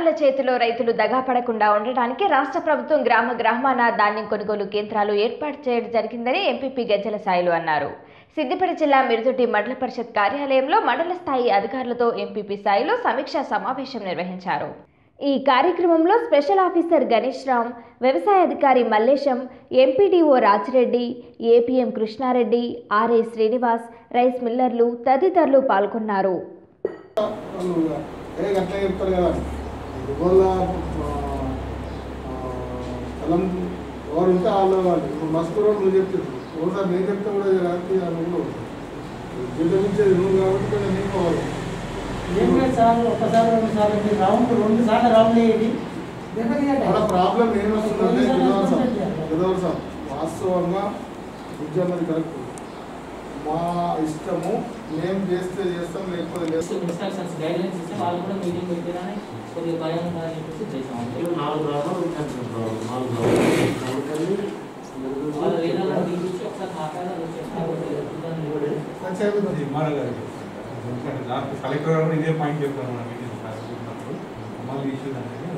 దళారుల చేతిలో రైతులు దగాపడకుండా ఉండటానికి రాష్ట్ర ప్రభుత్వం గ్రామ గ్రామాన ధాన్యం కొనుగోలు కేంద్రాలు ఏర్పాటు చేయడం జరిగిందని ఎంపీపీ గజ్జల సాయిలు అన్నారు సిద్దిపేట జిల్లా మిరుదొడ్డి మండల పరిషత్ కార్యాలయంలో మండల స్థాయి అధికారులతో ఎంపీపీ స్థాయిలో సమీక్షా సమావేశం నిర్వహించారు ఈ కార్యక్రమంలో స్పెషల్ ఆఫీసర్ గణేష్ రామ్ వ్యవసాయ అధికారి Mallesham MPDO Rajireddy APM Krishnareddy RA Srinivas rice మిల్లర్లు తదితరులు పాల్గొన్నారు వాళ్ళు ఏ గట్లా చెప్తారు కదా దుబ్బోళ్ళ స్థలం ఎవరు ఉంటే వాళ్ళు వాళ్ళు ఇప్పుడు మస్తు రోడ్డు నువ్వు చెప్తారు ఒకసారి నేను చెప్తే కూడా రాత్రి నువ్వు జీవించేది నువ్వు కాబట్టి కొంచెం నీకు కావాలి ఏం లేదు సార్ ఒకసారి రెండు సార్లు మీరు రౌండ్ రెండు సార్లు రౌండ్ వేయండి మన ప్రాబ్లం ఏమొస్తుందంటే విధ్వంసం విధ్వంసం వాస్తవంగా ఉద్యోగం కరెక్ట్ మా ఇష్టము మేము చేస్తే చేస్తాం లేకపోతే లేదు ఇన్స్ట్రక్షన్స్ గైడ్ లైన్స్ ఇస్తే వాళ్ళు కూడా మీటింగ్ పెట్టిరని కొద్దిగా భయం ఉందని చెప్పేసి చేసాం నాలుగు గ్రామాలు ఉంటాయి నాలుగు గ్రామాలు అందుకని వాళ్ళ వేదాలను తీసుకొచ్చి ఒకసారి మాట్లాడాలి చేయాలి ఎంఆర్ఓ గారికి ఎందుకంటే దాంట్లో కలెక్టర్ గారు కూడా ఇదే పాయింట్ చెప్పారు మన మీటింగ్ ఉన్నప్పుడు మళ్ళీ ఇష్యూస్ అనేది